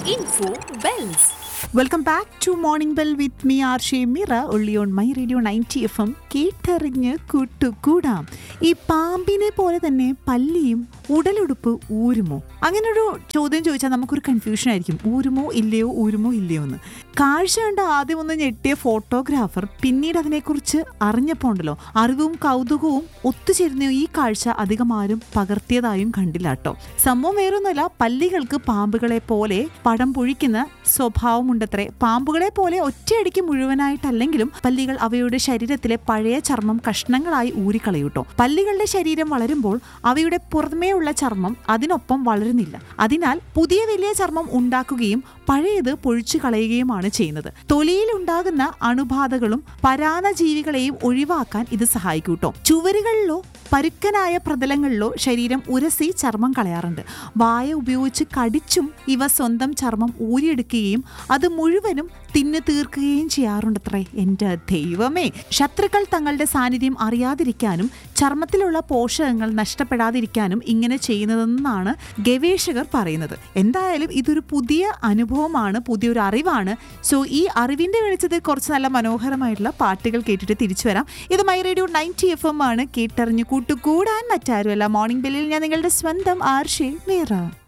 Info Bells. Welcome back to morning bell with me R Shemira ഒള്ളി on my radio ninety F M കേട്ടറിഞ്ഞ് കൂട്ടുകൂടാം ഈ പാമ്പിനെ പോലെ തന്നെ പല്ലിയും ഉടലുടുപ്പ് ഊരുമോ അങ്ങനെ ഒരു ചോദ്യം ചോദിച്ചാൽ നമുക്കൊരു കൺഫ്യൂഷൻ ആയിരിക്കും ഊരുമോ ഇല്ലയോ ഊരുമോ ഇല്ലയോ എന്ന് കാഴ്ച കണ്ട് ആദ്യം ഒന്ന് ഞെട്ടിയ ഫോട്ടോഗ്രാഫർ പിന്നീട് അതിനെക്കുറിച്ച് അറിഞ്ഞപ്പോൾ ഉണ്ടല്ലോ അറിവും കൗതുകവും ഒത്തുചേരുന്ന ഈ കാഴ്ച അധികം ആരും പകർത്തിയതായും കണ്ടില്ല കേട്ടോ സംഭവം വേറൊന്നുമല്ല പല്ലികൾക്ക് പാമ്പുകളെ പോലെ പടം പൊഴിക്കുന്ന സ്വഭാവമുണ്ടത്രേ പാമ്പുകളെ പോലെ ഒറ്റയടിക്ക് മുഴുവനായിട്ടല്ലെങ്കിലും പല്ലികൾ അവയുടെ ശരീരത്തിലെ പഴയ ചർമ്മം കഷ്ണങ്ങളായി ഊരിക്കളയൂട്ടോ പല്ലികളുടെ ശരീരം വളരുമ്പോൾ അവയുടെ പുറമേയുള്ള ചർമ്മം അതിനൊപ്പം വളരുന്നില്ല അതിനാൽ പുതിയ വലിയ ചർമ്മം ഉണ്ടാക്കുകയും പഴയത് പൊഴിച്ചു കളയുകയുമാണ് ചെയ്യുന്നത് തൊലിയിൽ ഉണ്ടാകുന്ന അണുബാധകളും പരാന്നജീവികളെയും ഒഴിവാക്കാൻ ഇത് സഹായിക്കൂട്ടോ ചുവരുകളിലോ പരുക്കനായ പ്രതലങ്ങളിലോ ശരീരം ഉരസി ചർമ്മം കളയാറുണ്ട് വായ ഉപയോഗിച്ച് കടിച്ചും ഇവ സ്വന്തം ചർമ്മം ഊരിയെടുക്കുകയും അത് മുഴുവനും തിന്നു തീർക്കുകയും ചെയ്യാറുണ്ടത്രേ എൻ്റെ ദൈവമേ ശത്രുക്കൾ തങ്ങളുടെ സാന്നിധ്യം അറിയാതിരിക്കാനും ചർമ്മത്തിലുള്ള പോഷകങ്ങൾ നഷ്ടപ്പെടാതിരിക്കാനും ഇങ്ങനെ ചെയ്യുന്നതെന്നാണ് ഗവേഷകർ പറയുന്നത് എന്തായാലും ഇതൊരു പുതിയ അനുഭവമാണ് പുതിയൊരു അറിവാണ് സോ ഈ അറിവിന്റെ വെളിച്ചത്തിൽ കുറച്ച് നല്ല മനോഹരമായിട്ടുള്ള പാട്ടുകൾ കേട്ടിട്ട് തിരിച്ചു വരാം ഇത് my radio ninety F M ആണ് കേട്ടറിഞ്ഞു കൂട്ടുകൂടാൻ മറ്റാരുമല്ല മോർണിംഗ് ബെല്ലിൽ ഞാൻ നിങ്ങളുടെ സ്വന്തം ആർഷേ മീറ